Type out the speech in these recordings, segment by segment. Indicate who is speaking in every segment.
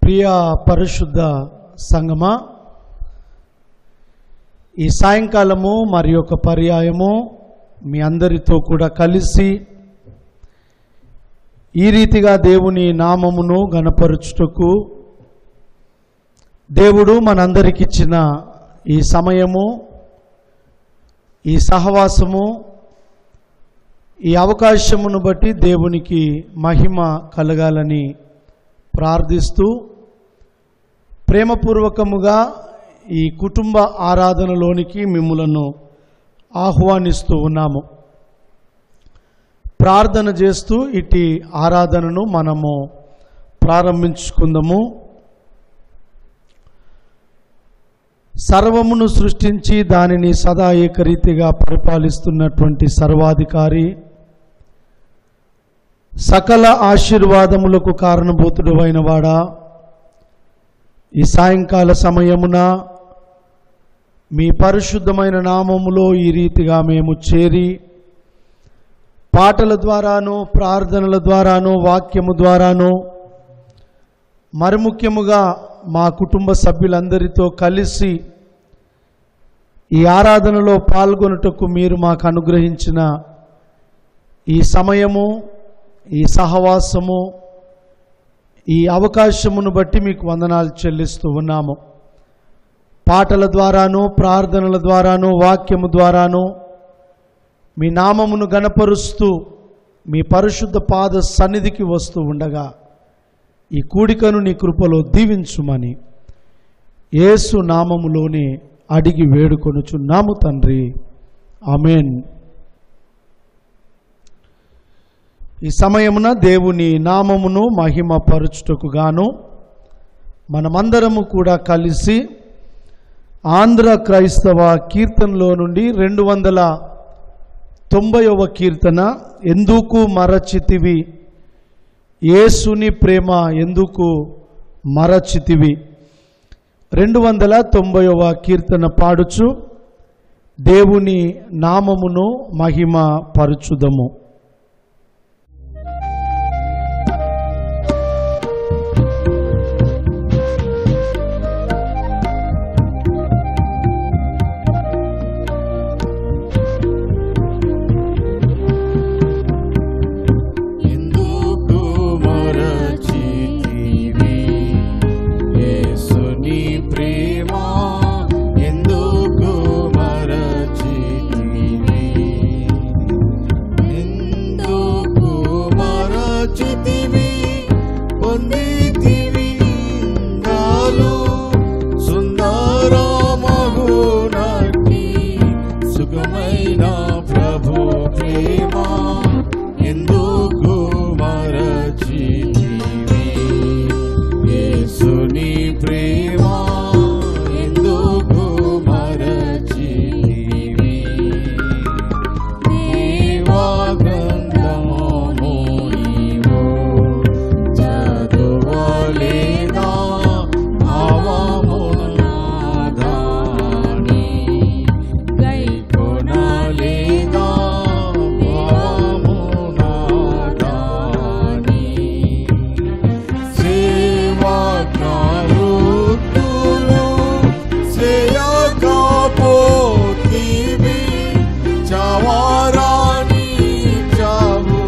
Speaker 1: ప్రియ పరిశుద్ధ సంగమా ఈ సాయంకాలము మరి ఒక పర్యాయము మీ అందరితో కూడా కలిసి ఈ రీతిగా దేవుని నామమును గణపరుచుటకు దేవుడు మనందరికిచ్చిన ఈ సమయము ఈ సహవాసము ఈ అవకాశమును బట్టి దేవునికి మహిమ కలగాలని ప్రార్థిస్తూ ప్రేమపూర్వకముగా ఈ కుటుంబ ఆరాధనలోనికి మిమ్ములను ఆహ్వానిస్తూ ఉన్నాము ప్రార్థన చేస్తూ ఇటు ఆరాధనను మనము ప్రారంభించుకుందాము సర్వమును సృష్టించి దానిని సదా ఏకరీతిగా పరిపాలిస్తున్నటువంటి సర్వాధికారి సకల ఆశీర్వాదములకు కారణభూతుడు అయిన వాడా ఈ సాయంకాల సమయమున మీ పరిశుద్ధమైన నామములో ఈ రీతిగా మేము చేరి పాటల ద్వారాను ప్రార్థనల ద్వారాను వాక్యము ద్వారాను మరి ముఖ్యముగా మా కుటుంబ సభ్యులందరితో కలిసి ఈ ఆరాధనలో పాల్గొనుటకు మీరు మాకు అనుగ్రహించిన ఈ సమయము ఈ సహవాసము ఈ అవకాశమును బట్టి మీకు వందనాలు చెల్లిస్తూ ఉన్నాము పాటల ద్వారాను ప్రార్థనల ద్వారాను వాక్యము ద్వారాను మీ నామమును గణపరుస్తూ మీ పరిశుద్ధ పాద సన్నిధికి వస్తూ ఉండగా ఈ కూడికను నీ కృపలో దీవించుమని యేసు నామములోనే అడిగి వేడుకొనుచున్నాము తండ్రి ఆమెన్ ఈ సమయమున దేవుని నామమును మహిమ పరుచుటకు గాను మనమందరము కూడా కలిసి ఆంధ్ర క్రైస్తవ కీర్తనలో నుండి రెండు వందల తొంభైవ కీర్తన ఎందుకు మరచితివి యేసుని ప్రేమ ఎందుకు మరచితివి రెండు వందల తొంభైవ కీర్తన పాడుచు దేవుని నామమును మహిమ పరుచుదము
Speaker 2: ఎందుకు మరచితివి యేసుని ప్రేమ ఎందుకు మరచితివి ఎందుకు మరచితివి పొందితివి నాలో సుందరమగునట్టి సుఖమైన ప్రభు ప్రేమ ఎందుకు మరచితివి యేసుని ప్రేమ ఎందుకు మరచితివి దేవాగ్రంథము నీవు చదువలేదా భావమునాదాని గైకొనలేదా భావమునాదాని సేవాజ్ఞాలుతులు శ్రేయకపోతివి చవారాని చావు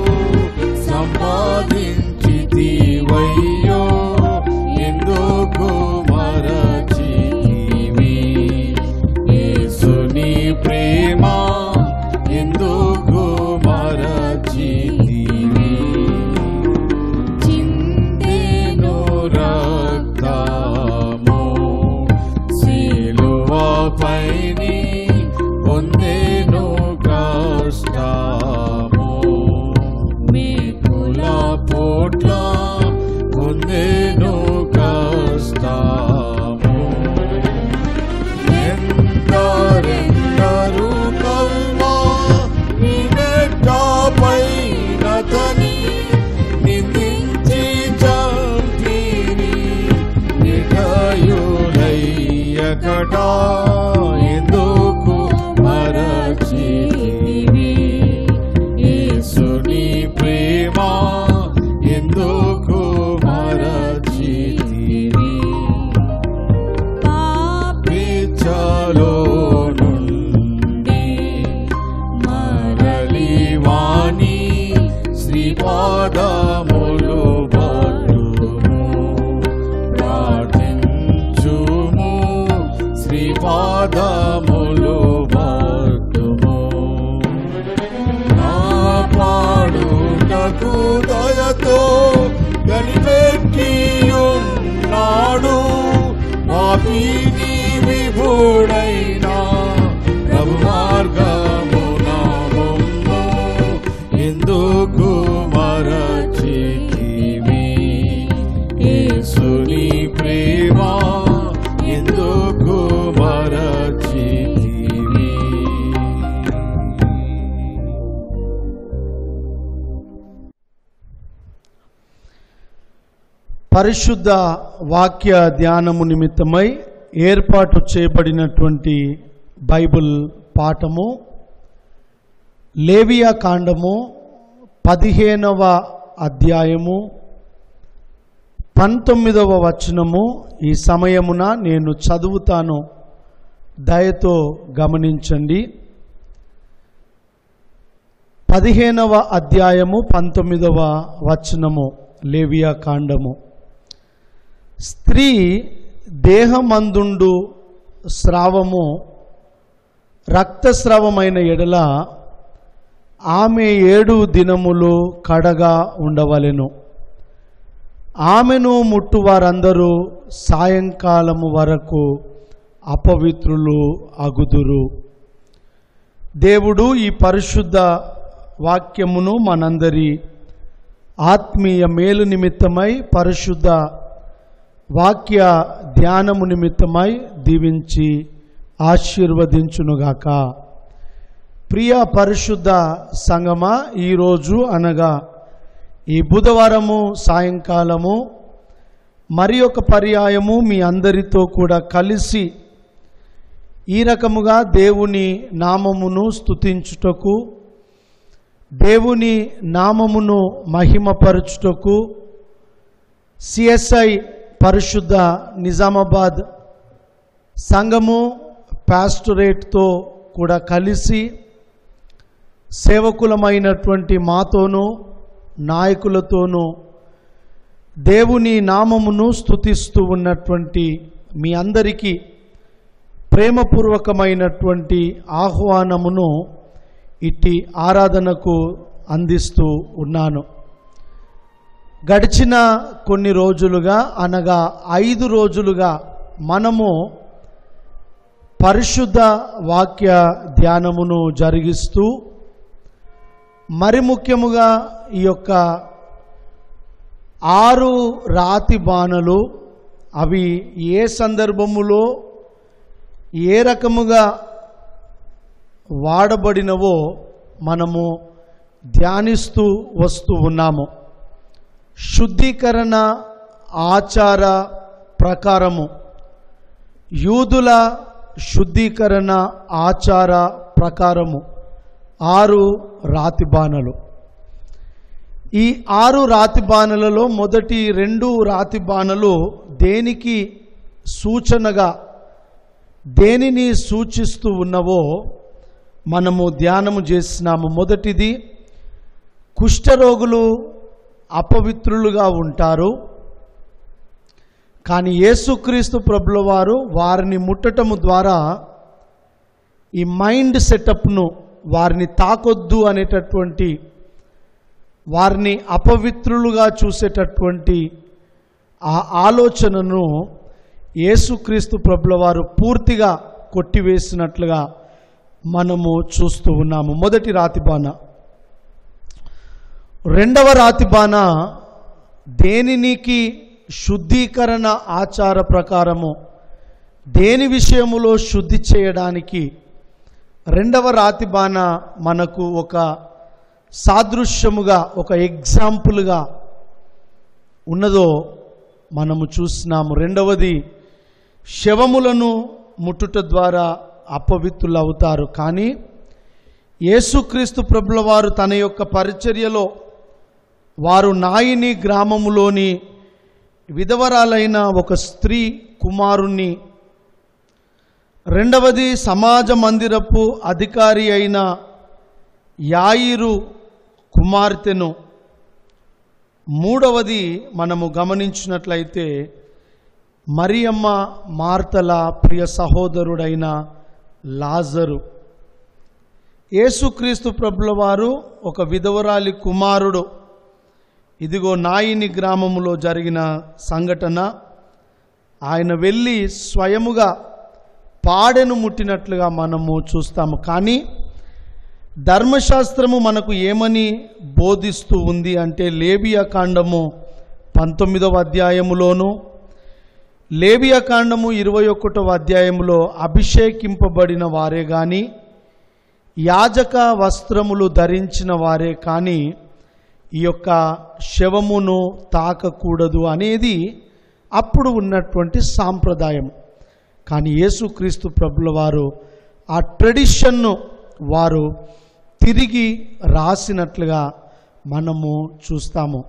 Speaker 2: సంపాదించితివయ్యో ఎందుకు మరచితివి యేసుని ప్రేమ ఎందుకు మరచితివి చిందెను రక్తము సిలువపైని పొందెను కష్టము మీకుల పోట్ల పొందెను కష్టము ఎందరెందరు కల్వా నిన్నపైనతని నిందించి చంపిరి నిటయులయ్యకటా ఎందుకు మరచితివి యేసుని ప్రేమ ఎందుకు మరచితివి పెట్టియున్నాడు పాపిని విభుడైనా ప్రభు మార్గమున మమ్ము ఎందుకు మరచితివి యేసుని ప్రేమ ఎందుకు మరచితివి
Speaker 1: పరిశుద్ధ వాక్య ధ్యానము నిమిత్తమై ఏర్పాటు చేయబడినటువంటి బైబిల్ పాఠము లేవియా కాండము పదిహేనవ అధ్యాయము పంతొమ్మిదవ వచనము ఈ సమయమున నేను చదువుతాను దయతో గమనించండి పదిహేనవ అధ్యాయము పంతొమ్మిదవ వచనము లేవియా కాండము స్త్రీ దేహమందుండు స్రావము రక్తస్రావమైన ఎడల ఆమె ఏడు దినములు కడగా ఉండవలెను ఆమెను ముట్టు వారందరూ సాయంకాలము వరకు అపవిత్రులు అగుదురు దేవుడు ఈ పరిశుద్ధ వాక్యమును మనందరి ఆత్మీయ మేలు నిమిత్తమై పరిశుద్ధ వాక్య ధ్యానము నిమిత్తమై దీవించి ఆశీర్వదించునుగాక ప్రియ పరిశుద్ధ సంగమ ఈరోజు అనగా ఈ బుధవారము సాయంకాలము మరి ఒక పర్యాయము మీ అందరితో కూడా కలిసి ఈ రకముగా దేవుని నామమును స్తుతించుటకు దేవుని నామమును మహిమపరచుటకు సిఎస్ఐ పరిశుద్ధ నిజామాబాద్ సంఘము పాస్టరేట్తో కూడా కలిసి సేవకులమైనటువంటి మాతోనూ నాయకులతోనూ దేవుని నామమును స్తుతిస్తూ ఉన్నటువంటి మీ అందరికీ ప్రేమపూర్వకమైనటువంటి ఆహ్వానమును ఇట్టి ఆరాధనకు అందిస్తూ ఉన్నాను గడిచిన కొన్ని రోజులుగా అనగా ఐదు రోజులుగా మనము పరిశుద్ధ వాక్య ధ్యానమును జరిగిస్తూ మరి ముఖ్యముగా ఈ యొక్క ఆరు రాతి బాణలు అవి ఏ సందర్భములో ఏ రకముగా వాడబడినవో మనము ధ్యానిస్తూ వస్తూ ఉన్నాము శుద్ధీకరణ ఆచార ప్రకారము యూదుల శుద్ధీకరణ ఆచార ప్రకారము ఆరు రాతి బాణలు ఈ ఆరు రాతి బాణలలో మొదటి రెండు రాతి బాణలు దేనికి సూచనగా దేనిని సూచిస్తూ ఉన్నవో మనము ధ్యానము చేసినాము మొదటిది కుష్ఠరోగులు అపవిత్రులుగా ఉంటారు కానీ యేసుక్రీస్తు ప్రభుల వారు వారిని ముట్టటము ద్వారా ఈ మైండ్ సెటప్ను వారిని తాకొద్దు అనేటటువంటి వారిని అపవిత్రులుగా చూసేటటువంటి ఆ ఆలోచనను యేసుక్రీస్తు ప్రభుల వారు పూర్తిగా కొట్టివేసినట్లుగా మనము చూస్తూ ఉన్నాము మొదటి రాతిబాణ రెండవ రాతిబాణ దేనికి శుద్ధీకరణ ఆచార ప్రకారము దేని విషయములో శుద్ధి చేయడానికి రెండవ రాతిబాణ మనకు ఒక సాదృశ్యముగా ఒక ఎగ్జాంపుల్గా ఉన్నదో మనము చూసినాము రెండవది శవములను ముట్టుట ద్వారా అపవిత్రులు అవుతారు కానీ యేసుక్రీస్తు ప్రభుల వారు తన యొక్క పరిచర్యలో వారు నాయిని గ్రామములోని విధవరాలైన ఒక స్త్రీ కుమారుణ్ణి రెండవది సమాజ మందిరపు అధికారి అయిన యాయిరు కుమార్తెను మూడవది మనము గమనించినట్లయితే మరియమ్మ మార్తల ప్రియ సహోదరుడైన లాజరు యేసుక్రీస్తు ప్రభుల వారు ఒక విధవరాలి కుమారుడు ఇదిగో నాయిని గ్రామములో జరిగిన సంఘటన ఆయన వెళ్ళి స్వయముగా పాడెను ముట్టినట్లుగా మనము చూస్తాము కానీ ధర్మశాస్త్రము మనకు ఏమని బోధిస్తూ ఉంది అంటే లేబియా కాండము పంతొమ్మిదవ అధ్యాయములోను లేబియా కాండము ఇరవై ఒకటవ అధ్యాయములో అభిషేకింపబడిన వారే కానీ యాజక వస్త్రములు ధరించిన వారే కానీ ఈ యొక్క శవమును తాకకూడదు అనేది అప్పుడు ఉన్నటువంటి సాంప్రదాయం కానీ యేసుక్రీస్తు ప్రభుల వారు ఆ ట్రెడిషన్ను వారు తిరిగి రాసినట్లుగా మనము చూస్తాము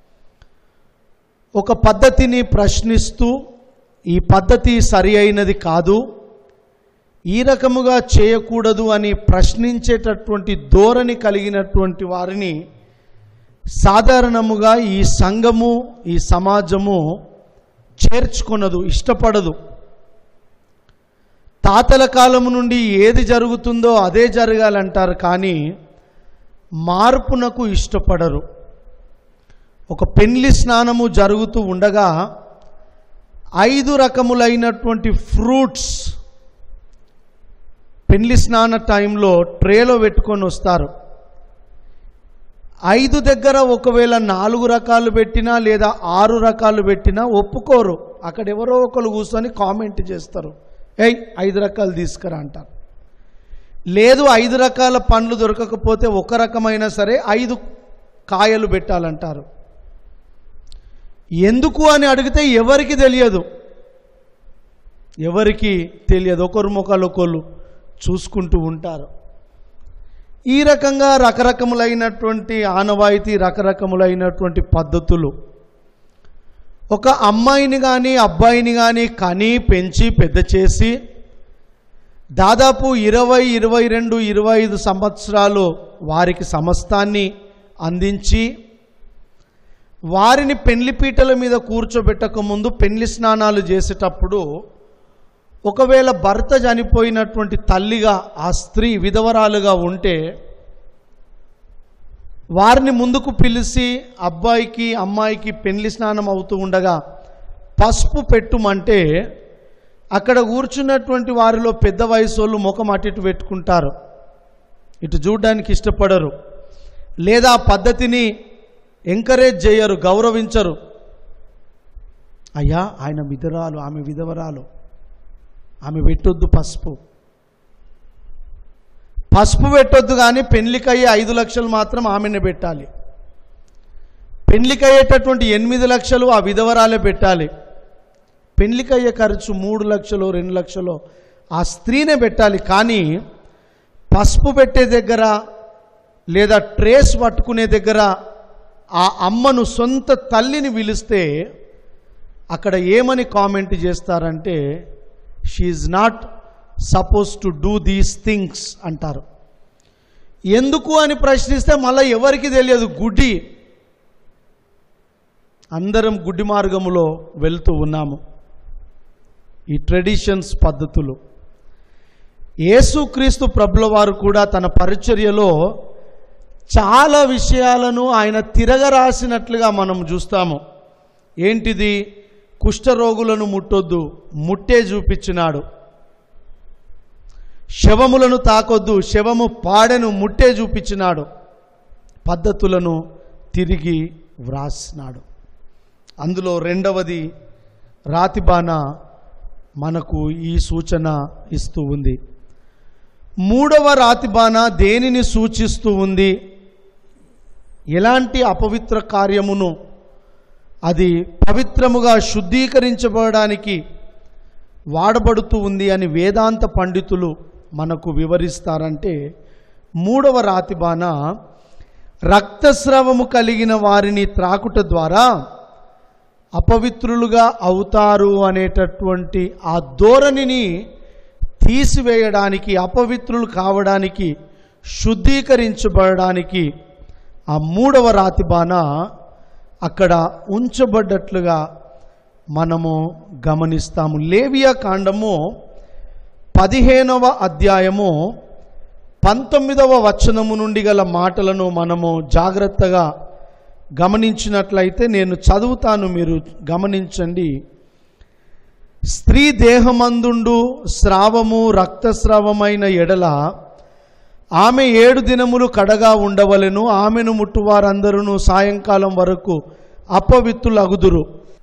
Speaker 1: ఒక పద్ధతిని ప్రశ్నిస్తూ ఈ పద్ధతి సరి అయినది కాదు ఈ రకముగా చేయకూడదు అని ప్రశ్నించేటటువంటి ధోరణి కలిగినటువంటి వారిని సాధారణముగా ఈ సంఘము ఈ సమాజము చేర్చుకొనదు ఇష్టపడదు తాతల కాలము నుండి ఏది జరుగుతుందో అదే జరగాలంటారు కానీ మార్పునకు ఇష్టపడరు ఒక పెళ్లి స్నానము జరుగుతూ ఉండగా ఐదు రకములైనటువంటి ఫ్రూట్స్ పెళ్లి స్నాన టైంలో ట్రేలో పెట్టుకొని వస్తారు ఐదు దగ్గర ఒకవేళ నాలుగు రకాలు పెట్టినా లేదా ఆరు రకాలు పెట్టినా ఒప్పుకోరు అక్కడ ఎవరో ఒకరు కూర్చొని కామెంట్ చేస్తారు ఏయ్ ఐదు రకాలు తీసుకురా అంటారు లేదు ఐదు రకాల పండ్లు దొరకకపోతే ఒక రకమైనా సరే ఐదు కాయలు పెట్టాలంటారు ఎందుకు అని అడిగితే ఎవరికి తెలియదు ఎవరికి తెలియదు ఒకరు ముఖాలు ఒకళ్ళు చూసుకుంటూ ఉంటారు ఈ రకంగా రకరకములైనటువంటి ఆనవాయితీ రకరకములైనటువంటి పద్ధతులు ఒక అమ్మాయిని కానీ అబ్బాయిని కానీ కని పెంచి పెద్ద చేసి దాదాపు ఇరవై ఇరవై రెండు ఇరవై ఐదు సంవత్సరాలు వారికి సమస్తాన్ని అందించి వారిని పెళ్లి పీటల మీద కూర్చోబెట్టక ముందు పెళ్లి స్నానాలు చేసేటప్పుడు ఒకవేళ భర్త చనిపోయినటువంటి తల్లిగా ఆ స్త్రీ విధవరాలుగా ఉంటే వారిని ముందుకు పిలిచి అబ్బాయికి అమ్మాయికి పెళ్లి స్నానం అవుతూ ఉండగా పసుపు పెట్టుమంటే అక్కడ కూర్చున్నటువంటి వారిలో పెద్ద వయసు వాళ్ళు ముఖం అటు ఇటు పెట్టుకుంటారు ఇటు చూడడానికి ఇష్టపడరు లేదా ఆ పద్ధతిని ఎంకరేజ్ చేయరు గౌరవించరు అయ్యా ఆయన విధరాలు ఆమె విధవరాలు ఆమె పెట్టొద్దు పసుపు పసుపు పెట్టొద్దు కానీ పెళ్లికయ్యే ఐదు లక్షలు మాత్రం ఆమెనే పెట్టాలి పెళ్లికయ్యేటటువంటి ఎనిమిది లక్షలు ఆ విధవరాలే పెట్టాలి పెళ్లికయ్యే ఖర్చు మూడు లక్షలు రెండు లక్షలు ఆ స్త్రీనే పెట్టాలి కానీ పసుపు పెట్టే దగ్గర లేదా ట్రేస్ పట్టుకునే దగ్గర ఆ అమ్మను సొంత తల్లిని పిలిస్తే అక్కడ ఏమని కామెంట్ చేస్తారంటే she's not supposed to do these things అంటారు ఎందుకు అని ప్రశ్నిస్తే మళ్ళీ ఎవరికి తెలియదు గుడ్డి అందరం గుడ్డి మార్గములో వెళ్తూ ఉన్నాము ఈ ట్రెడిషన్స్ పద్ధతులు యేసుక్రీస్తు ప్రభుల వారు కూడా తన పరిచర్యలో చాలా విషయాలను ఆయన తిరగరాసినట్లుగా మనం చూస్తాము ఏంటిది కుష్ఠరోగులను ముట్టొద్దు ముట్టే చూపించినాడు శవములను తాకొద్దు శవము పాడెను ముట్టే చూపించినాడు పద్ధతులను తిరిగి వ్రాసినాడు అందులో రెండవది రాతిబాన మనకు ఈ సూచన ఇస్తూ ఉంది మూడవ రాతిబాన దేనిని సూచిస్తూ ఉంది ఎలాంటి అపవిత్ర కార్యమును అది పవిత్రముగా శుద్ధీకరించబడడానికి వాడబడుతూ ఉంది అని వేదాంత పండితులు మనకు వివరిస్తారంటే మూడవ రాతిబాన రక్తస్రావము కలిగిన వారిని త్రాకుట ద్వారా అపవిత్రులుగా అవుతారు అనేటటువంటి ఆ ధోరణిని తీసివేయడానికి అపవిత్రులు కావడానికి శుద్ధీకరించబడడానికి ఆ మూడవ రాతిబాన అక్కడ ఉంచబడ్డట్లుగా మనము గమనిస్తాము లేవియా కాండము పదిహేనవ అధ్యాయము పంతొమ్మిదవ వచనము నుండి గల మాటలను మనము జాగ్రత్తగా గమనించినట్లయితే నేను చదువుతాను మీరు గమనించండి స్త్రీ దేహమందుండు స్రావము రక్తస్రావమైన ఎడల ఆమె ఏడు దినములు కడగా ఉండవలెను ఆమెను ముట్టువారందరూ సాయంకాలం వరకు అపవిత్రులగుదురు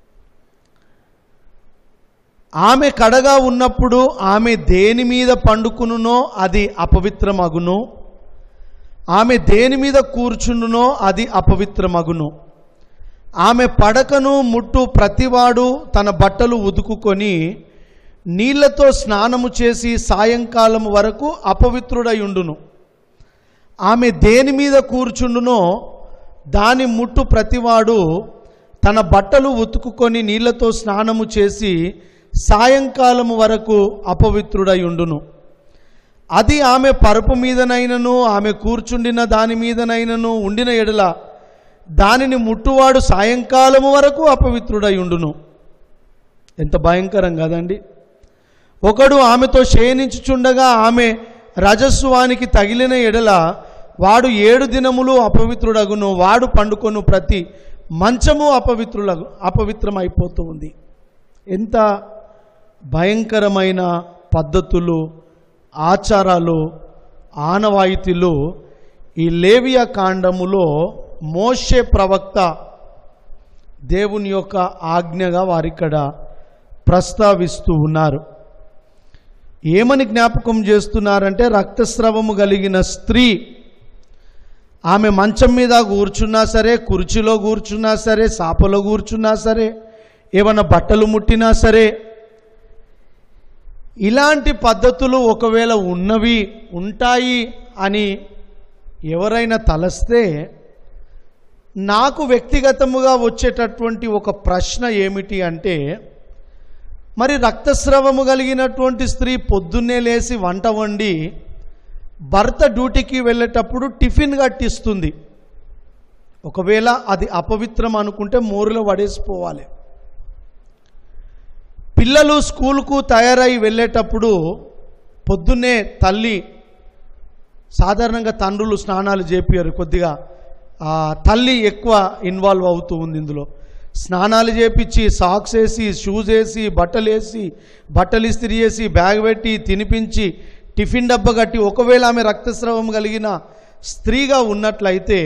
Speaker 1: ఆమె కడగా ఉన్నప్పుడు ఆమె దేని మీద పండుకునునో అది అపవిత్రమగును ఆమె దేని మీద కూర్చుండునో అది అపవిత్రమగును ఆమె పడకను ముట్టు ప్రతివాడు తన బట్టలు ఉదుకుకొని నీళ్లతో స్నానము చేసి సాయంకాలం వరకు అపవిత్రుడయుండును ఆమె దేని మీద కూర్చుండునో దాని ముట్టు ప్రతివాడు తన బట్టలు ఉతుకుకొని నీళ్లతో స్నానము చేసి సాయంకాలము వరకు అపవిత్రుడయుండును అది ఆమె పరుపు మీదనైనను ఆమె కూర్చుండిన దాని మీదనైనను ఉండిన ఎడల దానిని ముట్టువాడు సాయంకాలము వరకు అపవిత్రుడై ఉండును ఎంత భయంకరం కదండి ఒకడు ఆమెతో శయనించుచుండగా ఆమె రజస్వానికి తగిలిన ఎడల వాడు ఏడు దినములు అపవిత్రుడగును వాడు పండుకొను ప్రతి మంచము అపవిత్రులకు అపవిత్రమైపోతూ ఉంది ఎంత భయంకరమైన పద్ధతులు ఆచారాలు ఆనవాయితీలు ఈ లేవియా కాండములో మోషే ప్రవక్త దేవుని యొక్క ఆజ్ఞగా వారిక్కడ ప్రస్తావిస్తూ ఉన్నారు ఏమని జ్ఞాపకం చేస్తున్నారంటే రక్తస్రవము కలిగిన స్త్రీ ఆమె మంచం మీద కూర్చున్నా సరే కుర్చీలో కూర్చున్నా సరే సాపలో కూర్చున్నా సరే ఏమన్నా బట్టలు ముట్టినా సరే ఇలాంటి పద్ధతులు ఒకవేళ ఉన్నవి ఉంటాయి అని ఎవరైనా తలస్తే నాకు వ్యక్తిగతముగా వచ్చేటటువంటి ఒక ప్రశ్న ఏమిటి అంటే మరి రక్తస్రవము కలిగినటువంటి స్త్రీ పొద్దున్నే లేచి వంట వండి భర్త డ్యూటీకి వెళ్ళేటప్పుడు టిఫిన్ కట్టిస్తుంది ఒకవేళ అది అపవిత్రం అనుకుంటే మోరులో పడేసిపోవాలి పిల్లలు స్కూల్కు తయారై వెళ్ళేటప్పుడు పొద్దున్నే తల్లి సాధారణంగా తండ్రులు స్నానాలు చేపియారు కొద్దిగా ఆ, తల్లి ఎక్కువ ఇన్వాల్వ్ అవుతూ ఉంది ఇందులో స్నానాలు చేపించి సాక్స్ వేసి షూస్ వేసి బట్టలు వేసి బట్టలు ఇస్త్రీ చేసి బ్యాగ్ పెట్టి తినిపించి టిఫిన్ డబ్బా కట్టి ఒకవేళ ఆమె రక్తస్రావం కలిగిన స్త్రీగా ఉన్నట్లయితే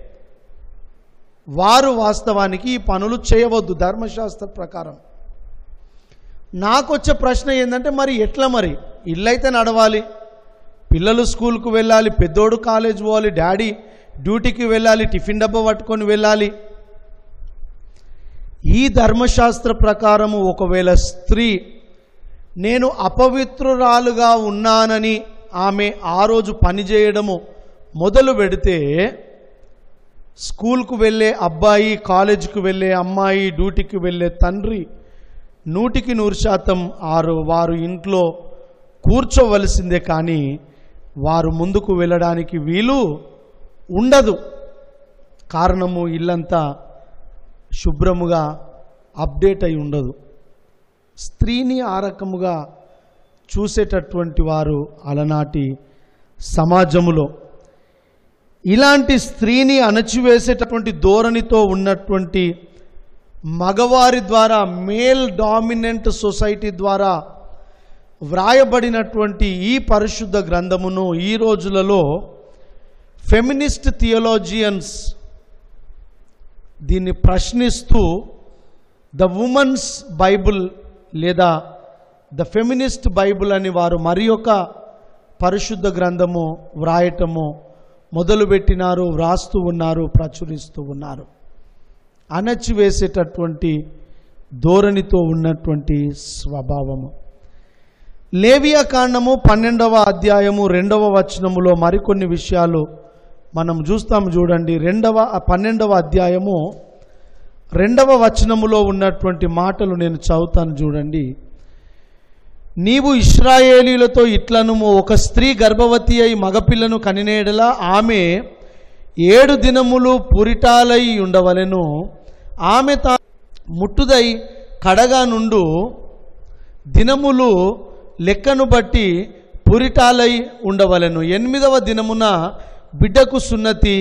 Speaker 1: వారు వాస్తవానికి ఈ పనులు చేయవద్దు ధర్మశాస్త్ర ప్రకారం నాకు వచ్చే ప్రశ్న ఏంటంటే మరి ఎట్లా మరి ఇల్లైతే నడవాలి పిల్లలు స్కూల్కు వెళ్ళాలి పెద్దోడు కాలేజ్ పోవాలి డాడీ డ్యూటీకి వెళ్ళాలి టిఫిన్ డబ్బా పట్టుకొని వెళ్ళాలి ఈ ధర్మశాస్త్ర ప్రకారము ఒకవేళ స్త్రీ నేను అపవిత్రురాలుగా ఉన్నానని ఆమె ఆ రోజు పని చేయడము మొదలు పెడితే స్కూల్కు వెళ్ళే అబ్బాయి కాలేజీకి వెళ్ళే అమ్మాయి డ్యూటీకి వెళ్ళే తండ్రి నూటికి నూరు శాతం ఆరు వారు ఇంట్లో కూర్చోవలసిందే కానీ వారు ముందుకు వెళ్ళడానికి వీలు ఉండదు కారణము ఇల్లంతా శుభ్రముగా అప్డేట్ అయి ఉండదు స్త్రీని ఆ రకముగా చూసేటటువంటి వారు అలనాటి సమాజములో ఇలాంటి స్త్రీని అణచివేసేటటువంటి ధోరణితో ఉన్నటువంటి మగవారి ద్వారా మేల్ డామినెంట్ సొసైటీ ద్వారా వ్రాయబడినటువంటి ఈ పరిశుద్ధ గ్రంథమును ఈ రోజులలో ఫెమినిస్ట్ థియోలాజియన్స్ దీన్ని ప్రశ్నిస్తూ ద ఉమెన్స్ బైబుల్ లేదా ద ఫెమినిస్ట్ బైబుల్ అని వారు మరి ఒక పరిశుద్ధ గ్రంథము వ్రాయటము మొదలుపెట్టినారు వ్రాస్తూ ఉన్నారు ప్రచురిస్తూ ఉన్నారు అణచివేసేటటువంటి ధోరణితో ఉన్నటువంటి స్వభావము లేవియా కాండము పన్నెండవ అధ్యాయము రెండవ వచనములో మరికొన్ని విషయాలు మనం చూస్తాము చూడండి రెండవ పన్నెండవ అధ్యాయము రెండవ వచనములో ఉన్నటువంటి మాటలు నేను చదువుతాను చూడండి నీవు ఇస్రాయేలీలతో ఇట్లను ఒక స్త్రీ గర్భవతి అయి మగపిల్లను కనినేడలా ఆమె ఏడు దినములు పురిటాలై ఉండవలెను ఆమె తా ముట్టుదై కడగా నుండు దినములు లెక్కను బట్టి పురిటాలై ఉండవలెను ఎనిమిదవ దినమున బిడ్డకు సున్నతి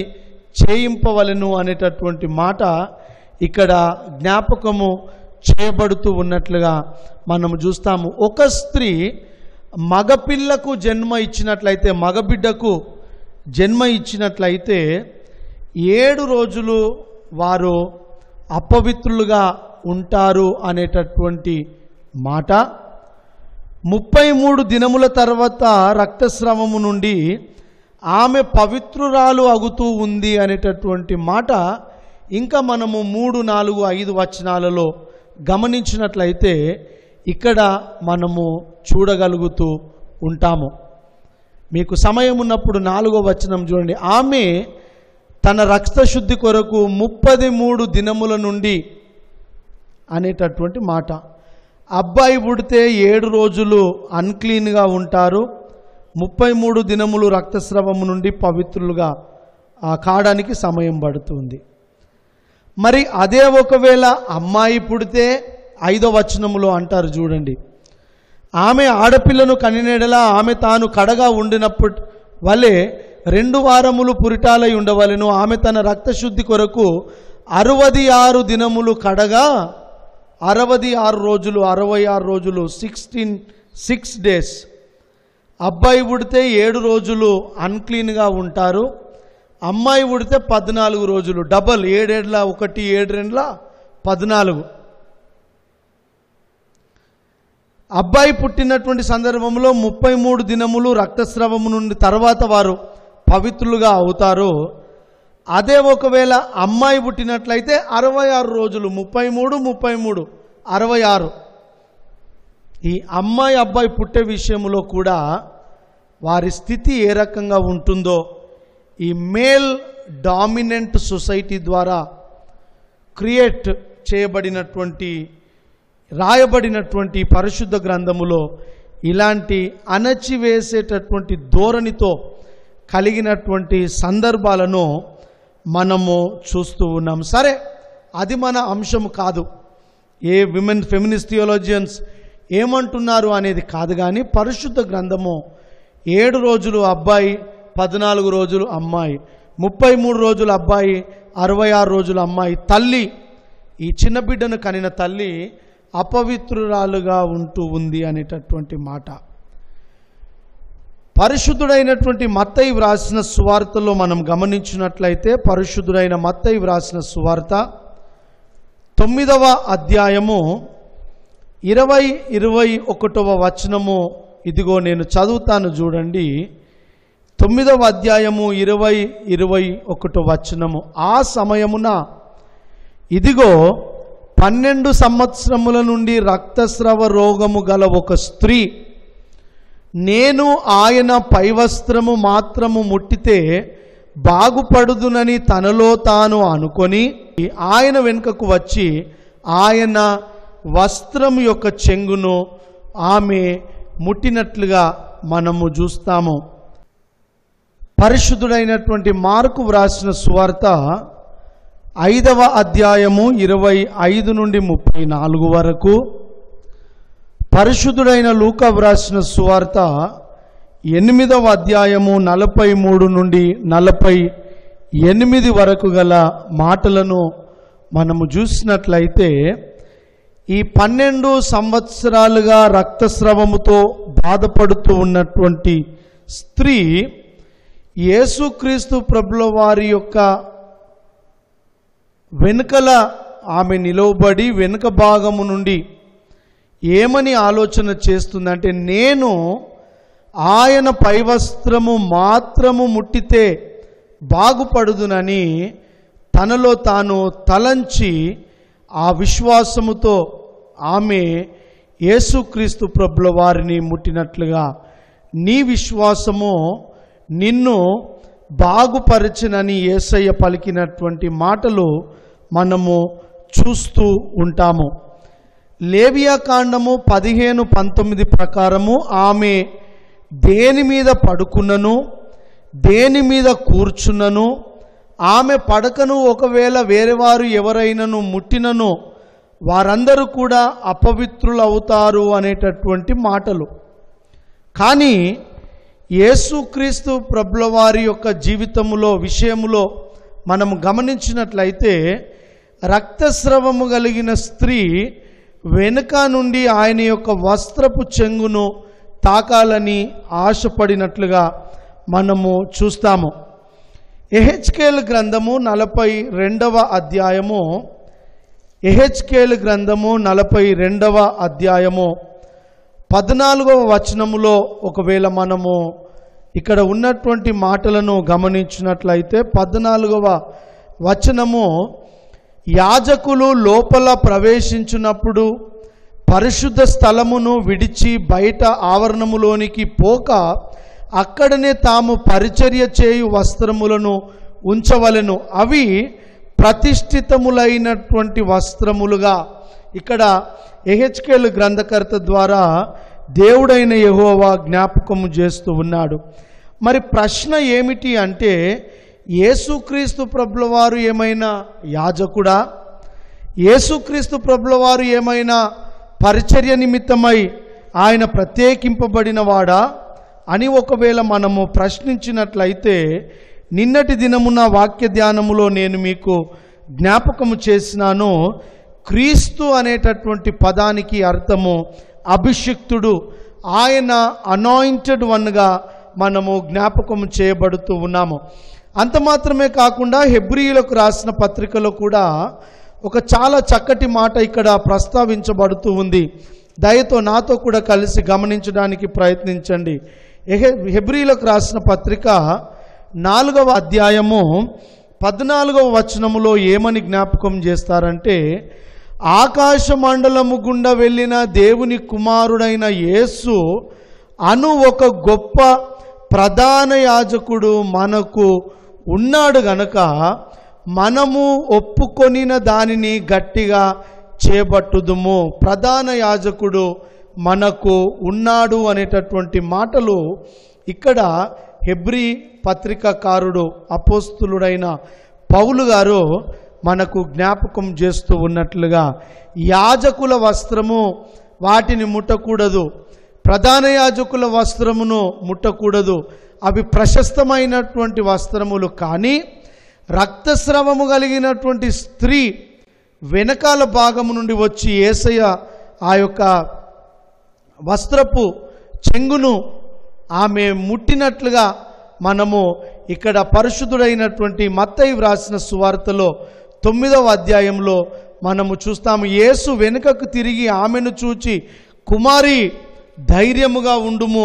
Speaker 1: చేయింపవలెను అనేటటువంటి మాట ఇక్కడ జ్ఞాపకము చేయబడుతూ ఉన్నట్లుగా మనం చూస్తాము ఒక స్త్రీ మగపిల్లకు జన్మ ఇచ్చినట్లయితే మగబిడ్డకు జన్మ ఇచ్చినట్లయితే ఏడు రోజులు వారు అపవిత్రులుగా ఉంటారు అనేటటువంటి మాట ముప్పై మూడు దినముల తర్వాత రక్తస్రావము నుండి ఆమె పవిత్రురాలు అగుతూ ఉంది అనేటటువంటి మాట ఇంకా మనము మూడు నాలుగు ఐదు వచనాలలో గమనించినట్లయితే ఇక్కడ మనము చూడగలుగుతూ ఉంటాము మీకు సమయం ఉన్నప్పుడు నాలుగో వచనం చూడండి ఆమె తన రక్తశుద్ధి కొరకు ముప్పది మూడు దినముల నుండి అనేటటువంటి మాట అబ్బాయి పుడితే ఏడు రోజులు అన్క్లీన్గా ఉంటారు ముప్పై మూడు దినములు రక్తస్రవము నుండి పవిత్రులుగా ఆ కాడానికి సమయం పడుతుంది మరి అదే ఒకవేళ అమ్మాయి పుడితే ఐదో వచనములో అంటారు చూడండి ఆమె ఆడపిల్లను కనినెడలా ఆమె తాను కడగా ఉండినప్పుడు వలె రెండు వారములు పురిటాలై ఉండవలెను ఆమె తన రక్తశుద్ధి కొరకు అరవది ఆరు దినములు కడగా అరవది ఆరు రోజులు అరవై ఆరు రోజులు సిక్స్టీన్ సిక్స్ డేస్ అబ్బాయి పుడితే ఏడు రోజులు అన్క్లీన్గా ఉంటారు అమ్మాయి పుడితే పద్నాలుగు రోజులు డబల్ ఏడేడ్ల ఒకటి ఏడు రెండ్ల పద్నాలుగు అబ్బాయి పుట్టినటువంటి సందర్భంలో ముప్పై మూడు దినములు రక్తస్రావము నుండి తర్వాత వారు పవిత్రులుగా అవుతారు అదే ఒకవేళ అమ్మాయి పుట్టినట్లయితే అరవై ఆరు రోజులు ముప్పై మూడు ముప్పై మూడు అరవై ఆరు ఈ అమ్మాయి అబ్బాయి పుట్టే విషయంలో కూడా వారి స్థితి ఏ రకంగా ఉంటుందో ఈ మేల్ డామినెంట్ సొసైటీ ద్వారా క్రియేట్ చేయబడినటువంటి రాయబడినటువంటి పరిశుద్ధ గ్రంథములో ఇలాంటి అణచివేసేటటువంటి ధోరణితో కలిగినటువంటి సందర్భాలను మనము చూస్తూ ఉన్నాం సరే అది మన అంశం కాదు ఏ విమెన్ ఫెమినిస్ట్ థియోలజియన్స్ ఏమంటున్నారు అనేది కాదు కానీ పరిశుద్ధ గ్రంథము ఏడు రోజులు అబ్బాయి పద్నాలుగు రోజులు అమ్మాయి ముప్పై మూడు రోజులు అబ్బాయి అరవై ఆరు రోజులు అమ్మాయి తల్లి ఈ చిన్న బిడ్డను కనిన తల్లి అపవిత్రురాలుగా ఉంటూ ఉంది అనేటటువంటి మాట పరిశుద్ధుడైనటువంటి మత్తయి వ్రాసిన సువార్తలో మనం గమనించినట్లయితే పరిశుద్ధుడైన మత్తయి వ్రాసిన సువార్త తొమ్మిదవ అధ్యాయము ఇరవై ఇరవై ఒకటవ వచనము ఇదిగో నేను చదువుతాను చూడండి తొమ్మిదవ అధ్యాయము ఇరవై ఇరవై ఒకటో వచనము ఆ సమయమున ఇదిగో పన్నెండు సంవత్సరముల నుండి రక్తస్రవ రోగము గల ఒక స్త్రీ నేను ఆయన పైవస్త్రము మాత్రము ముట్టితే బాగుపడుదునని తనలో తాను అనుకొని ఆయన వెనుకకు వచ్చి ఆయన వస్త్రం యొక్క చెంగును ఆమె ముట్టినట్లుగా మనము చూస్తాము పరిశుద్ధుడైనటువంటి మార్కు వ్రాసిన సువార్త ఐదవ అధ్యాయము ఇరవై ఐదు నుండి ముప్పై నాలుగు వరకు పరిశుద్ధుడైన లూకా వ్రాసిన సువార్త ఎనిమిదవ అధ్యాయము నలభై మూడు నుండి నలభై ఎనిమిది వరకు గల మాటలను మనము చూసినట్లయితే ఈ పన్నెండు సంవత్సరాలుగా రక్తస్రవముతో బాధపడుతూ ఉన్నటువంటి స్త్రీ యేసుక్రీస్తు ప్రభుల వారి యొక్క వెనుకల ఆమె నిలవబడి వెనుక భాగము నుండి ఏమని ఆలోచన చేస్తుందంటే నేను ఆయన పైవస్త్రము మాత్రము ముట్టితే బాగుపడుదునని తనలో తాను తలంచి ఆ విశ్వాసముతో ఆమె యేసుక్రీస్తు ప్రభుల వారిని ముట్టినట్లుగా నీ విశ్వాసము నిన్ను బాగుపరచనని యేసయ్య పలికినటువంటి మాటలు మనము చూస్తూ ఉంటాము లేవియా కాండము పదిహేను పంతొమ్మిది ప్రకారము ఆమె దేని మీద పడుకున్నను దేని మీద కూర్చున్నను ఆమె పడకను ఒకవేళ వేరేవారు ఎవరైనను ముట్టినను వారందరూ కూడా అపవిత్రులవుతారు అనేటటువంటి మాటలు కానీ యేసుక్రీస్తు ప్రభుల వారి యొక్క జీవితములో విషయములో మనం గమనించినట్లయితే రక్తస్రవము కలిగిన స్త్రీ వెనుక నుండి ఆయన యొక్క వస్త్రపు చెంగును తాకాలని ఆశపడినట్లుగా మనము చూస్తాము ఎహెచ్కేల్ గ్రంథము నలభై రెండవ అధ్యాయము ఎహెచ్కేల్ గ్రంథము నలభై రెండవ అధ్యాయము పద్నాలుగవ వచనములో ఒకవేళ మనము ఇక్కడ ఉన్నటువంటి మాటలను గమనించినట్లయితే పద్నాలుగవ వచనము యాజకులు లోపల ప్రవేశించినప్పుడు పరిశుద్ధ స్థలమును విడిచి బయట ఆవరణములోనికి పోక అక్కడనే తాము పరిచర్య చేయు వస్త్రములను ఉంచవలెను అవి ప్రతిష్ఠితములైనటువంటి వస్త్రములుగా ఇక్కడ ఎహెచ్కేల్ గ్రంథకర్త ద్వారా దేవుడైన యెహోవా జ్ఞాపకము చేస్తూ ఉన్నాడు మరి ప్రశ్న ఏమిటి అంటే యేసుక్రీస్తు ప్రభుల వారు ఏమైనా యాజకుడా యేసుక్రీస్తు ప్రభుల వారు ఏమైనా పరిచర్య నిమిత్తమై ఆయన ప్రత్యేకింపబడిన వాడా అని ఒకవేళ మనము ప్రశ్నించినట్లయితే నిన్నటి దినమున వాక్య ధ్యానములో నేను మీకు జ్ఞాపకము చేసినాను క్రీస్తు అనేటటువంటి పదానికి అర్థము అభిషిక్తుడు ఆయన అనాయింటెడ్ వన్గా మనము జ్ఞాపకము చేయబడుతూ ఉన్నాము అంత మాత్రమే కాకుండా హెబ్రియులకు రాసిన పత్రికలో కూడా ఒక చాలా చక్కటి మాట ఇక్కడ ప్రస్తావించబడుతూ ఉంది దయతో నాతో కూడా కలిసి గమనించడానికి ప్రయత్నించండి ఎహె- హెబ్రీలకు రాసిన పత్రిక నాలుగవ అధ్యాయము పద్నాలుగవ వచనములో ఏమని జ్ఞాపకం చేస్తారంటే ఆకాశ మండలము గుండా వెళ్ళిన దేవుని కుమారుడైన యేసు అను ఒక గొప్ప ప్రధాన యాజకుడు మనకు ఉన్నాడు గనక మనము ఒప్పుకొనిన దానిని గట్టిగా చేపట్టుదుము ప్రధాన యాజకుడు మనకు ఉన్నాడు అనేటటువంటి మాటలు ఇక్కడ హెబ్రి పత్రికాకారుడు అపోస్తులుడైన పౌలు గారు మనకు జ్ఞాపకం చేస్తూ ఉన్నట్లుగా యాజకుల వస్త్రము వాటిని ముట్టకూడదు ప్రధాన యాజకుల వస్త్రమును ముట్టకూడదు అవి ప్రశస్తమైనటువంటి వస్త్రములు కానీ రక్తస్రవము కలిగినటువంటి స్త్రీ వెనకాల భాగము నుండి వచ్చి ఏసయ్య ఆ యొక్క వస్త్రపు చెంగును ఆమె ముట్టినట్లుగా మనము ఇక్కడ పరిశుద్ధుడైనటువంటి మత్తయి వ్రాసిన సువార్తలో తొమ్మిదవ అధ్యాయంలో మనము చూస్తాము యేసు వెనుకకు తిరిగి ఆమెను చూచి కుమారి ధైర్యముగా ఉండుము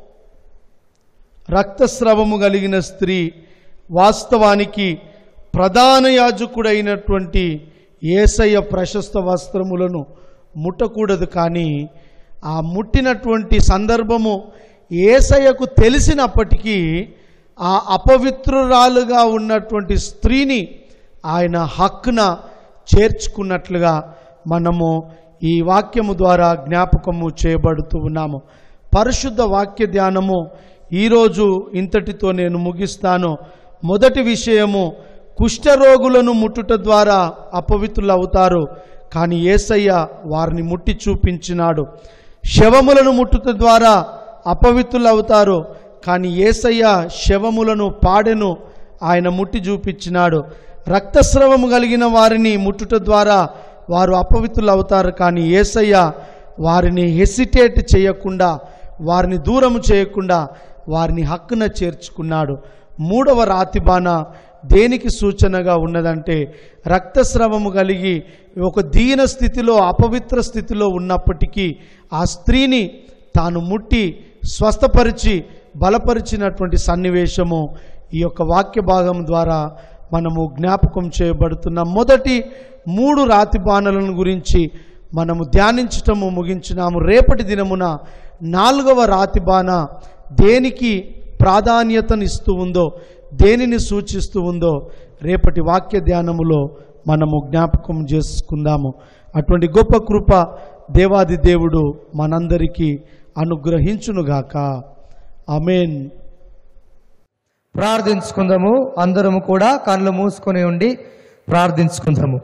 Speaker 1: రక్తస్రవము కలిగిన స్త్రీ వాస్తవానికి ప్రధాన యాజకుడైనటువంటి ఏసయ్య ప్రశస్త వస్త్రములను ముట్టకూడదు కానీ ఆ ముట్టినటువంటి సందర్భము ఏసయ్యకు తెలిసినప్పటికీ ఆ అపవిత్రురాలుగా ఉన్నటువంటి స్త్రీని ఆయన హక్కున చేర్చుకున్నట్లుగా మనము ఈ వాక్యము ద్వారా జ్ఞాపకము చేయబడుతూ ఉన్నాము పరిశుద్ధ వాక్య ధ్యానము ఈరోజు ఇంతటితో నేను ముగిస్తాను మొదటి విషయము కుష్ఠరోగులను ముట్టుట ద్వారా అపవిత్రులు అవుతారు కానీ ఏసయ్య వారిని ముట్టి చూపించినాడు శవములను ముట్టుట ద్వారా అపవిత్రులు అవుతారు కానీ ఏసయ్య శవములను పాడెను ఆయన ముట్టి చూపించినాడు రక్తస్రవము కలిగిన వారిని ముట్టుట ద్వారా వారు అపవిత్రులు అవుతారు కానీ ఏసయ్య వారిని హెసిటేట్ చేయకుండా వారిని దూరము చేయకుండా వారిని హక్కున చేర్చుకున్నాడు మూడవ రాతిబాన దేనికి సూచనగా ఉన్నదంటే రక్తస్రవము కలిగి ఒక దీన స్థితిలో అపవిత్ర స్థితిలో ఉన్నప్పటికీ ఆ స్త్రీని తాను ముట్టి స్వస్థపరిచి బలపరిచినటువంటి సన్నివేశము ఈ యొక్క వాక్య భాగం ద్వారా మనము జ్ఞాపకం చేయబడుతున్న మొదటి మూడు రాతి బాణలను గురించి మనము ధ్యానించటము ముగించినాము రేపటి దినమున నాలుగవ రాతి బాణ దేనికి ప్రాధాన్యతనిస్తూ ఉందో దేనిని సూచిస్తూ ఉందో రేపటి వాక్య ధ్యానములో మనము జ్ఞాపకం చేసుకుందాము అటువంటి గొప్ప కృప దేవాది దేవుడు మనందరికీ అనుగ్రహించునుగాక అమేన్
Speaker 3: ప్రార్థించుకుందాము అందరము కూడా కళ్ళు మూసుకొని ఉండి ప్రార్థించుకుందాము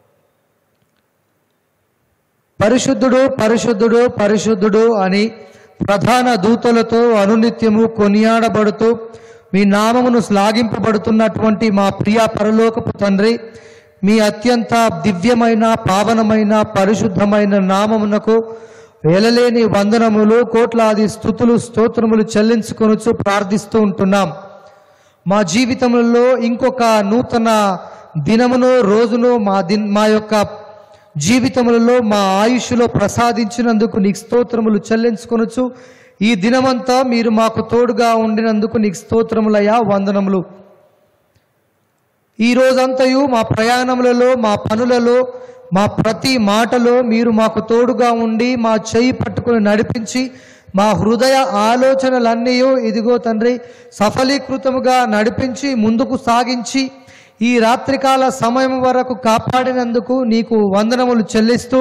Speaker 3: పరిశుద్ధుడు పరిశుద్ధుడు పరిశుద్ధుడు అని ప్రధాన దూతలతో అనునిత్యము కొనియాడబడుతూ మీ నామమును శ్లాఘింపబడుతున్నటువంటి మా ప్రియ పరలోకపు తండ్రి మీ అత్యంత దివ్యమైన పావనమైన పరిశుద్ధమైన నామమునకు వేలలేని వందనములు కోట్లాది స్థుతులు స్తోత్రములు చెల్లించుకొనుచు ప్రార్థిస్తూ ఉంటున్నాం మా జీవితంలో ఇంకొక నూతన దినమును రోజును మా దిన్ మా యొక్క జీవితములలో మా ఆయుష్లో ప్రసాదించినందుకు నీకు స్తోత్రములు చెల్లించుకొనొచ్చు ఈ దినమంతా మీరు మాకు తోడుగా ఉండినందుకు నీకు స్తోత్రములయ్యా వందనములు ఈ రోజంతయు మా ప్రయాణములలో మా పనులలో మా ప్రతి మాటలో మీరు మాకు తోడుగా ఉండి మా చేయి పట్టుకుని నడిపించి మా హృదయ ఆలోచనలన్నీ ఇదిగో తండ్రి సఫలీకృతముగా నడిపించి ముందుకు సాగించి ఈ రాత్రికాల సమయం వరకు కాపాడినందుకు నీకు వందనములు చెల్లిస్తూ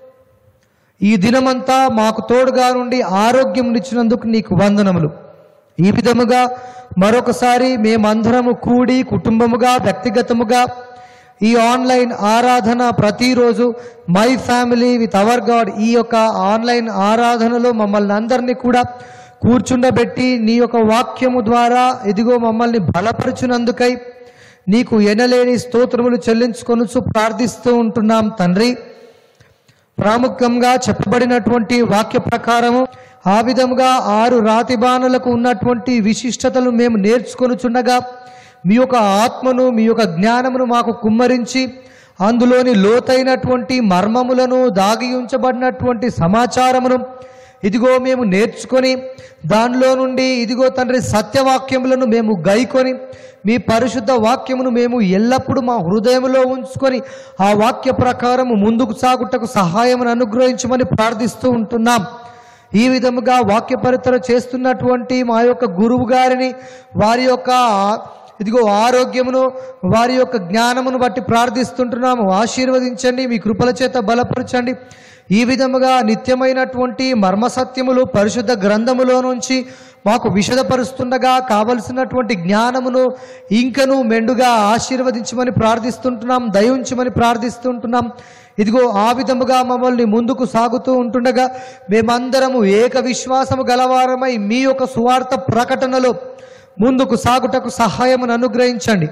Speaker 3: ఈ దినమంతా మాకు తోడుగా నుండి ఆరోగ్యం ఇచ్చినందుకు నీకు వందనములు ఈ విధముగా మరొకసారి మేమందరము కూడి కుటుంబముగా వ్యక్తిగతముగా ఈ ఆన్లైన్ ఆరాధన ప్రతిరోజు my family with our God ఈ యొక్క ఆన్లైన్ ఆరాధనలో మమ్మల్ని అందరినీ కూడా కూర్చుండబెట్టి నీ యొక్క వాక్యము ద్వారా ఇదిగో మమ్మల్ని బలపరిచినందుకై నీకు ఎనలేని స్తోత్రములు చెల్లించుకొనుచు ప్రార్థిస్తూ ఉంటున్నాం తండ్రి ప్రాముఖ్యంగా చెప్పబడినటువంటి వాక్య ప్రకారము ఆ విధముగా ఆరు రాతి బాణలకు ఉన్నటువంటి విశిష్టతలు మేము నేర్చుకొనుచుండగా మీ యొక్క ఆత్మను మీ యొక్క జ్ఞానమును మాకు కుమ్మరించి అందులోని లోతైనటువంటి మర్మములను దాగి ఉంచబడినటువంటి సమాచారమును ఇదిగో మేము నేర్చుకొని దానిలో నుండి ఇదిగో తండ్రి సత్యవాక్యములను మేము గైకొని మీ పరిశుద్ధ వాక్యమును మేము ఎల్లప్పుడూ మా హృదయంలో ఉంచుకొని ఆ వాక్య ప్రకారము ముందుకు సాగుటకు సహాయమును అనుగ్రహించమని ప్రార్థిస్తూ ఉంటున్నాం ఈ విధముగా వాక్య పరితర చేస్తున్నటువంటి మా యొక్క గురువు గారిని వారి యొక్క ఇదిగో ఆరోగ్యమును వారి యొక్క జ్ఞానమును బట్టి ప్రార్థిస్తుంటున్నాము ఆశీర్వదించండి మీ కృపల చేత బలపరచండి ఈ విధముగా నిత్యమైనటువంటి మర్మసత్యములు పరిశుద్ధ గ్రంథములో నుంచి మాకు విషదపరుస్తుండగా కావలసినటువంటి జ్ఞానమును ఇంకను మెండుగా ఆశీర్వదించమని ప్రార్థిస్తుంటున్నాం దయించమని ప్రార్థిస్తుంటున్నాం ఇదిగో ఆ విధముగా మమ్మల్ని ముందుకు సాగుతూ ఉంటుండగా మేమందరము ఏక విశ్వాసము గలవారమై మీ యొక్క సువార్త ప్రకటనలో ముందుకు సాగుటకు సహాయమును అనుగ్రహించండి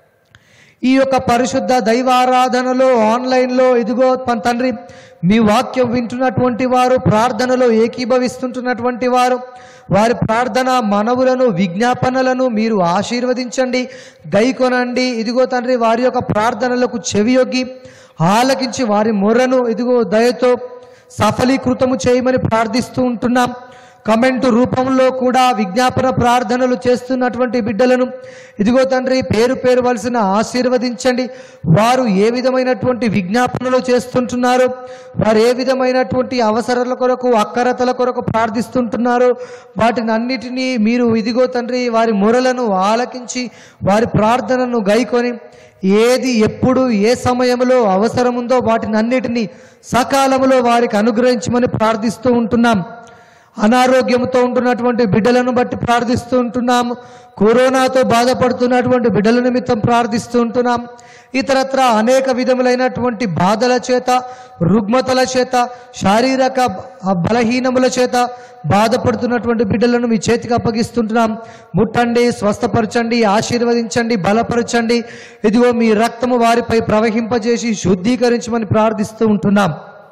Speaker 3: ఈ యొక్క పరిశుద్ధ దైవారాధనలో ఆన్లైన్లో ఇదిగో మన తండ్రి మీ వాక్యం వింటున్నటువంటి వారు ప్రార్థనలో ఏకీభవిస్తుంటున్నటువంటి వారు వారి ప్రార్థన మనవులను విజ్ఞాపనలను మీరు ఆశీర్వదించండి గైకొనండి ఇదిగో తండ్రి వారి యొక్క ప్రార్థనలకు చెవియొగ్గి ఆలకించి వారి మొర్రను ఇదిగో దయతో సఫలీకృతము చేయమని ప్రార్థిస్తూ ఉంటున్నాం కమెంటు రూపంలో కూడా విజ్ఞాపన ప్రార్థనలు చేస్తున్నటువంటి బిడ్డలను ఇదిగో తండ్రి పేరు పేరు వలసిన ఆశీర్వదించండి వారు ఏ విధమైనటువంటి విజ్ఞాపనలు చేస్తుంటున్నారు వారు ఏ విధమైనటువంటి అవసరాల కొరకు అక్కరతల కొరకు ప్రార్థిస్తుంటున్నారు వాటిని అన్నిటినీ మీరు ఇదిగో తండ్రి వారి మొరలను ఆలకించి వారి ప్రార్థనను గైకొని ఏది ఎప్పుడు ఏ సమయంలో అవసరముందో వాటిని అన్నిటినీ సకాలంలో వారికి అనుగ్రహించమని ప్రార్థిస్తూ ఉంటున్నాం అనారోగ్యంతో ఉంటున్నటువంటి బిడ్డలను బట్టి ప్రార్థిస్తూ ఉంటున్నాము కరోనాతో బాధపడుతున్నటువంటి బిడ్డల నిమిత్తం ప్రార్థిస్తూ ఉంటున్నాం ఇతరత్ర అనేక విధములైనటువంటి బాధల చేత రుగ్మతల చేత శారీరక బ- బలహీనముల చేత బాధపడుతున్నటువంటి బిడ్డలను మీ చేతికి అప్పగిస్తుంటున్నాం ముట్టండి స్వస్థపరచండి ఆశీర్వదించండి బలపరచండి ఇదిగో మీ రక్తము వారిపై ప్రవహింపజేసి శుద్ధీకరించమని ప్రార్థిస్తూ ఉంటున్నాం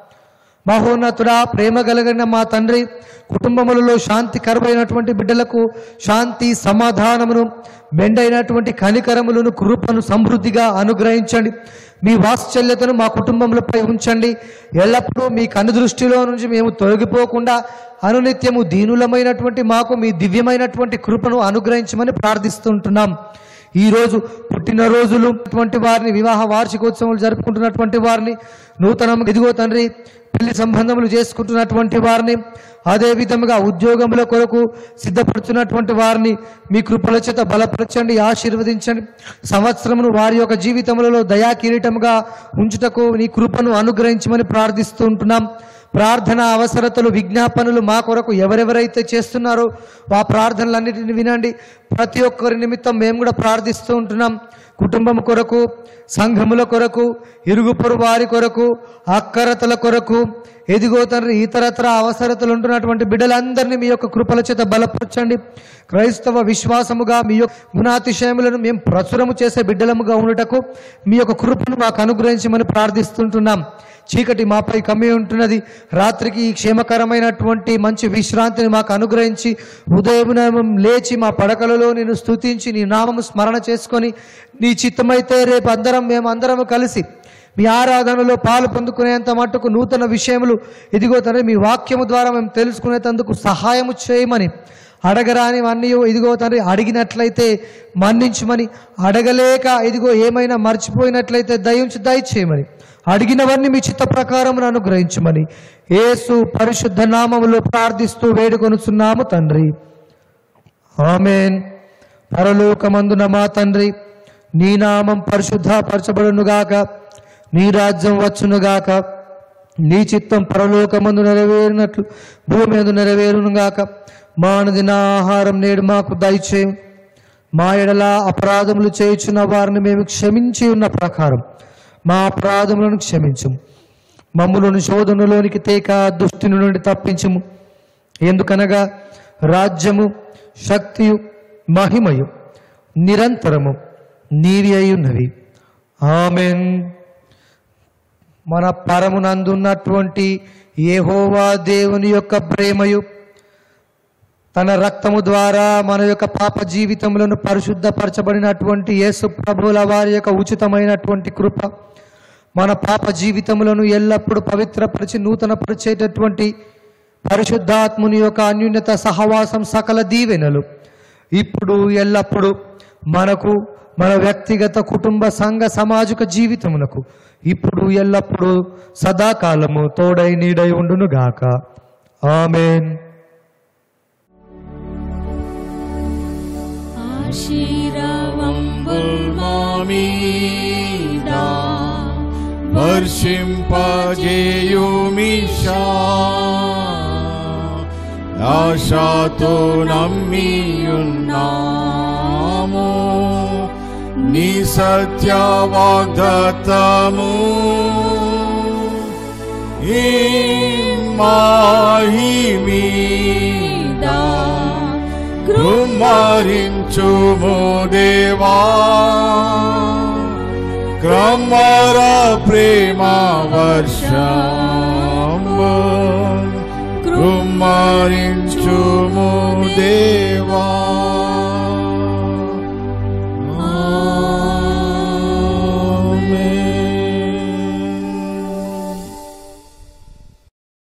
Speaker 3: మహోన్నతుడా ప్రేమ కలిగిన మా తండ్రి కుటుంబములలో శాంతికరమైనటువంటి బిడ్డలకు శాంతి సమాధానమును మెండైనటువంటి కనికరములను కృపను సమృద్ధిగా అనుగ్రహించండి మీ వాత్సల్యతను మా కుటుంబములపై ఉంచండి ఎల్లప్పుడూ మీ కనుదృష్టిలో నుంచి మేము తొలగిపోకుండా అనునిత్యము దీనులమైనటువంటి మాకు మీ దివ్యమైనటువంటి కృపను అనుగ్రహించమని ప్రార్థిస్తుంటున్నాం ఈ రోజు పుట్టినరోజులు అటువంటి వారిని వివాహ వార్షికోత్సవాలు జరుపుకుంటున్నటువంటి వారిని నూతనం ఇదిగో తండ్రి పెళ్లి సంబంధములు చేసుకుంటున్నటువంటి వారిని అదే విధముగా ఉద్యోగముల కొరకు సిద్ధపడుతున్నటువంటి వారిని మీ కృపల చేత బలపరచండి ఆశీర్వదించండి సంవత్సరమును వారి యొక్క జీవితములలో దయా కిరీటముగా ఉంచుటకు నీ కృపను అనుగ్రహించమని ప్రార్థిస్తూ ఉంటున్నాం ప్రార్థన అవసరతలు విజ్ఞాపనలు మా కొరకు ఎవరెవరైతే చేస్తున్నారో ఆ ప్రార్థనలన్నిటిని వినండి ప్రతి ఒక్కరి నిమిత్తం మేము కూడా ప్రార్థిస్తూ ఉంటున్నాం కుటుంబం కొరకు సంఘముల కొరకు ఇరుగు పొరుగు వారి కొరకు అక్కరతల కొరకు ఎదిగో తండ్రి ఇతరత్ర అవసరతలు ఉంటున్నటువంటి బిడ్డలందరినీ మీ యొక్క కృపల చేత బలపరచండి క్రైస్తవ విశ్వాసముగా మీ యొక్క గుణాతిశయములను మేము ప్రచురము చేసే బిడ్డలముగా ఉండుటకు మీ యొక్క కృపను మాకు అనుగ్రహించమని ప్రార్థిస్తుంటున్నాం చీకటి మాపై కమ్మి ఉంటున్నది రాత్రికి ఈ క్షేమకరమైనటువంటి మంచి విశ్రాంతిని మాకు అనుగ్రహించి ఉదయం లేచి మా పడకలలో నేను స్తుతించి నీ నామము స్మరణ చేసుకొని నీ చిత్తమైతే రేపు అందరం మేము అందరము కలిసి మీ ఆరాధనలో పాలు పొందుకునేంత మట్టుకు నూతన విషయములు ఇదిగో తండ్రి మీ వాక్యము ద్వారా మేము తెలుసుకునేందుకు సహాయము చేయమని అడగరాని అన్నీ ఇదిగో తండ్రి అడిగినట్లయితే మన్నించమని అడగలేక ఇదిగో ఏమైనా మర్చిపోయినట్లయితే దయించి దయచేయమని అడిగినవన్నీ మీ చిత్త ప్రకారం అనుగ్రహించమని యేసు పరిశుద్ధ నామములో ప్రార్థిస్తూ వేడుకొనుచున్నాము తండ్రి ఆమెన్ పరలోకమందున మా తండ్రి నీ నామం పరిశుద్ధపరచబడునుగాక నీ రాజ్యం వచ్చునుగాక నీ చిత్తం పరలోకమందు నెరవేరినట్లు భూమి మీద నెరవేరునుగాక మా అనుదిన ఆహారం నేడు మాకు దయచేయం మా ఎడల అపరాధములు చేయుచున్న వారిని మేము క్షమించి ఉన్న ప్రకారం మా అపరాధములను క్షమించుము మమ్ములను శోధనలోనికి తేక దుష్టిని నుండి తప్పించుము ఎందుకనగా రాజ్యము శక్తియు మహిమయు నిరంతరము నీవి అయ్యున్నవి ఆమెన్ మన పరమునందున్నటువంటి యెహోవా దేవుని యొక్క ప్రేమయు తన రక్తము ద్వారా మన యొక్క పాప జీవితములను పరిశుద్ధపరచబడినటువంటి యేసు ప్రభుల వారి యొక్క ఉచితమైనటువంటి కృప మన పాప జీవితములను ఎల్లప్పుడూ పవిత్రపరిచి నూతనపరిచేటటువంటి పరిశుద్ధాత్ముని యొక్క అన్యూన్యత సహవాసం సకల దీవెనలు ఇప్పుడు ఎల్లప్పుడూ మనకు మన వ్యక్తిగత కుటుంబ సంఘ సామాజిక జీవితమునకు ఇప్పుడు ఎల్లప్పుడూ సదాకాలము తోడై నీడై ఉండునుగాక ఆమెన్
Speaker 2: ఆశీర్వంబుల్ మామీద వర్షింపజేయుమిషా ఆశాతో నమ్మియున్నాము నీ సత్య వాగ్దత్తము ఈ మాహిమీద కృమ్మరించుము దేవా క్రమర ప్రేమ వర్షము కృమ్మరించుము దేవా